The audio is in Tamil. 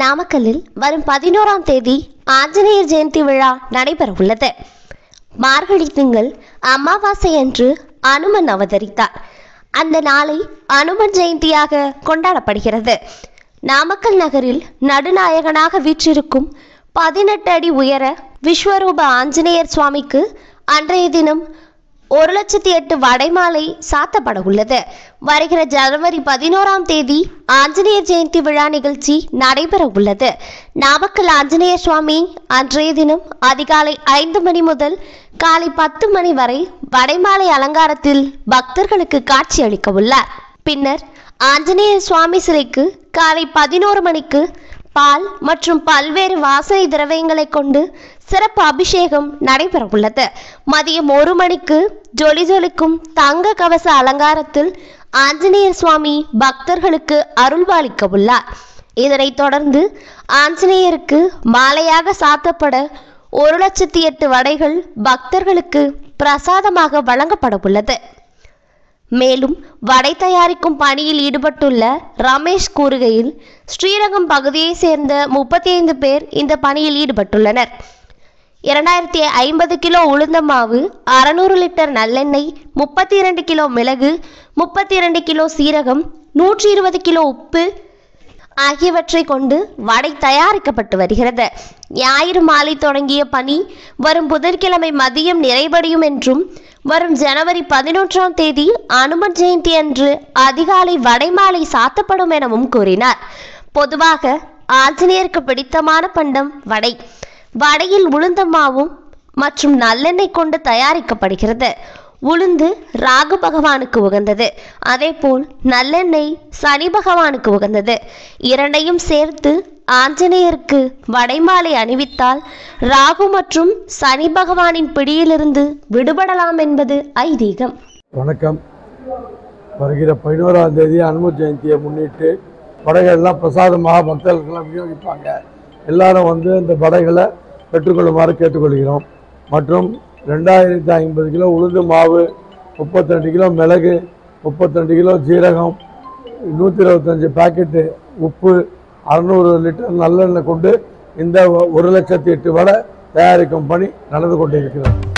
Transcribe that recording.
நாமக்கல்லில் வரும் பதினோராம் தேதி ஆஞ்சநேயர் ஜெயந்தி விழா நடைபெற உள்ளது மார்கழி திங்கள் அமாவாசை அன்று அனுமன் அவதரித்தார் அந்த நாளை அனுமன் ஜெயந்தியாக கொண்டாடப்படுகிறது நாமக்கல் நகரில் நடுநாயகனாக வீற்றிருக்கும் பதினெட்டு அடி உயர விஸ்வரூப ஆஞ்சநேயர் சுவாமிக்கு அன்றைய தினம் ஒரு லட்சத்தி எட்டு வடைமாலை சாத்தப்பட உள்ளது வருகிற ஜனவரி பதினோராம் தேதி ஆஞ்சநேயர் ஜெயந்தி விழா நிகழ்ச்சி நடைபெற உள்ளது நாமக்கல் ஆஞ்சநேயர் சுவாமி அன்றைய தினம் அதிகாலை ஐந்து மணி முதல் காலை பத்து மணி வரை வடைமாலை அலங்காரத்தில் பக்தர்களுக்கு காட்சி அளிக்க உள்ளார் பின்னர் ஆஞ்சநேயர் சுவாமி சிலைக்கு காலை பதினோரு மணிக்கு பால் மற்றும் பல்வேறு வாசனை திரவியங்களை கொண்டு சிறப்பு அபிஷேகம் நடைபெற உள்ளது மதியம் ஒரு மணிக்கு ஜொலி ஜொலிக்கும் தங்க கவச அலங்காரத்தில் ஆஞ்சநேயர் சுவாமி பக்தர்களுக்கு அருள்பாலிக்க உள்ளார் இதனைத் தொடர்ந்து ஆஞ்சநேயருக்கு மாலையாக சாத்தப்பட ஒரு லட்சத்தி எட்டு வடைகள் பக்தர்களுக்கு பிரசாதமாக வழங்கப்பட உள்ளது மேலும் வடை தயாரிக்கும் பணியில் ஈடுபட்டுள்ள ரமேஷ் கூறுகையில் ஸ்ரீரங்கம் பகுதியைச் சேர்ந்த முப்பத்தி ஐந்து பேர் இந்த பணியில் ஈடுபட்டுள்ளனர் இரண்டாயிரத்தி ஐம்பது கிலோ உளுந்த மாவு அறநூறு லிட்டர் நல்லெண்ணெய் முப்பத்தி இரண்டு கிலோ மிளகு முப்பத்தி இரண்டு கிலோ சீரகம் நூற்றி இருபது கிலோ உப்பு ஆகியவற்றை கொண்டு வடை தயாரிக்கப்பட்டு வருகிறது ஞாயிறு மாலை தொடங்கிய பணி வரும் புதன்கிழமை மதியம் நிறைவடையும் என்றும் வரும் ஜனவரி பதினொன்றாம் தேதி அனுமன் ஜெயந்தி அன்று அதிகாலை வடைமாலை சாத்தப்படும் எனவும் கூறினார் பொதுவாக ஆஞ்சநேயருக்கு பிடித்தமான பண்டம் வடை வடையில் உளுந்த மாவும் மற்றும் நல்லெண்ணெய் கொண்டு தயாரிக்கப்படுகிறது உளுந்து ராகு பகவானுக்கு உகந்தது அதேபோல் நல்லெண்ணெய் சனி பகவானுக்கு உகந்தது இரண்டையும் சேர்த்து ஆஞ்சநேயருக்கு வடைமாலை அணிவித்தால் ராகு மற்றும் சனி பகவானின் பிடியிலிருந்து விடுபடலாம் என்பது ஐதீகம் வணக்கம் வருகிற பதினோராம் தேதி அனும ஜெயந்தியை முன்னிட்டு வடைகள்லாம் பிரசாதமாக பக்தர்களுக்கெல்லாம் விநியோகிப்பாங்க எல்லாரும் வந்து இந்த வடைகளை பெற்றுக்கொள்ளுமாறு கேட்டுக்கொள்கிறோம் மற்றும் ரெண்டாயிரத்தி ஐம்பது கிலோ உளுந்து மாவு முப்பத்திரெண்டு கிலோ மிளகு முப்பத்திரெண்டு கிலோ ஜீரகம் நூற்றி இருபத்தஞ்சி பாக்கெட்டு உப்பு அறநூறு லிட்டர் நல்லெண்ணெய் கொண்டு இந்த ஒரு லட்சத்தி எட்டு வடை தயாரிக்கும் பணி நடந்து கொண்டிருக்கிறது